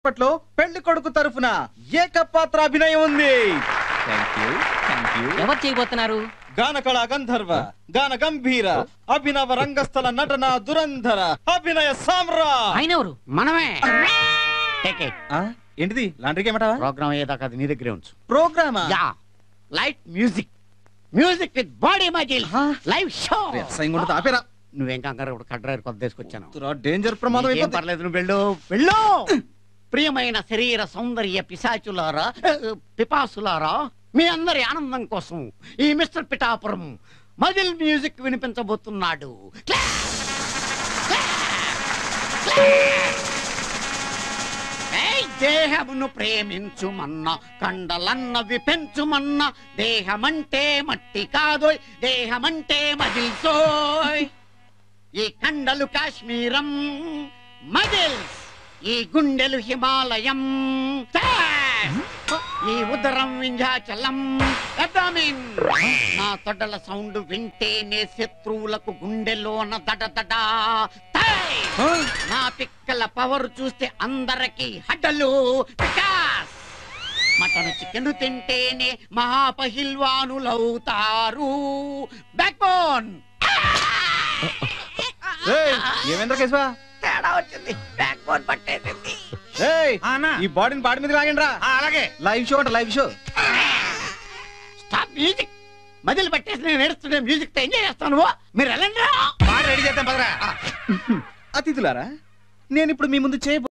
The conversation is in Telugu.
అప్పట్లో పెళ్లి కొడుకు తరఫున ఏకపాత్ర అభినయం ఉంది థ్యాంక్ యూ థ్యాంక్ యూ ఎవరు చేయబోతున్నారు గానకళ గంధర్వ గాన గంభీర అభినవ రంగస్థల నటన దురంధర అభినయ సామ్రాట్ ఆయన ఎవరు మనమే టేక్ ఇట్ ఆ, ఏంటిది లాండ్రీకి ఏమంటావా ప్రోగ్రామ్ అయ్యేదాకా అది నీ దగ్గరే ఉంచు ప్రోగ్రామా యా light music music with body muscle హా? లైవ్ షో వ్యవసాయం కూడా ఆపేరా నువ్వేం కంగారు ఇప్పుడు కడ్రాయర్ కొత్త తీసుకొచ్చాను డేంజర్ ప్రమాదం నీకేం అయిపోద్ది. పర్లేదు నువ్వు వెళ్ళు వెళ్ళు ప్రియమైన శరీర సౌందర్య పిశాచులారా పిపాసులారా మీ అందరి ఆనందం కోసం ఈ మిస్టర్ పిఠాపురం మజిల్ మ్యూజిక్ వినిపించబోతున్నాడు ఏయ్, దేహమును ప్రేమించుమన్న కండలన్నవి పెంచుమన్న దేహమంటే మట్టి కాదోయ్ దేహమంటే మజిల్సోయ్ ఈ కండలు కాశ్మీరం మజిల్స్ ఈ గుండెలు హిమాలయం ఛాస్! ఈ ఉదరం వింధ్యాచలం అబ్డామిన్ నా తొడల సౌండ్ వింటేనే శత్రువులకు గుండెలోన దడ దడ థై! ఆ, నా పిక్కల పవర్ చూస్తే అందరికి హడ్డలు వికాస్ మటన్ చికెన్ తింటేనే మహాపహిల్వానులవుతారు బ్యాక్ బోన్ ఏయ్, ఏమైందిరా కేశవా తేడా వచ్చింది బ్యాక్ బోన్ పట్టేసింది ఏయ్, అన్నా ఈ బాడీని బాడీ మీద లాగండి రా అలాగే లైవ్ షో అంట లైవ్ షో స్టాప్ మ్యూజిక్ మదిలి పట్టేసి నేను నేర్చుకునే మ్యూజిక్ తో ఎంజాయ్ చేస్తాను మీరు వెళ్ళండి రా. బాగా రెడీ చేద్దాం పదరా అతిథులారా నేను ఇప్పుడు మీ ముందు చేయబో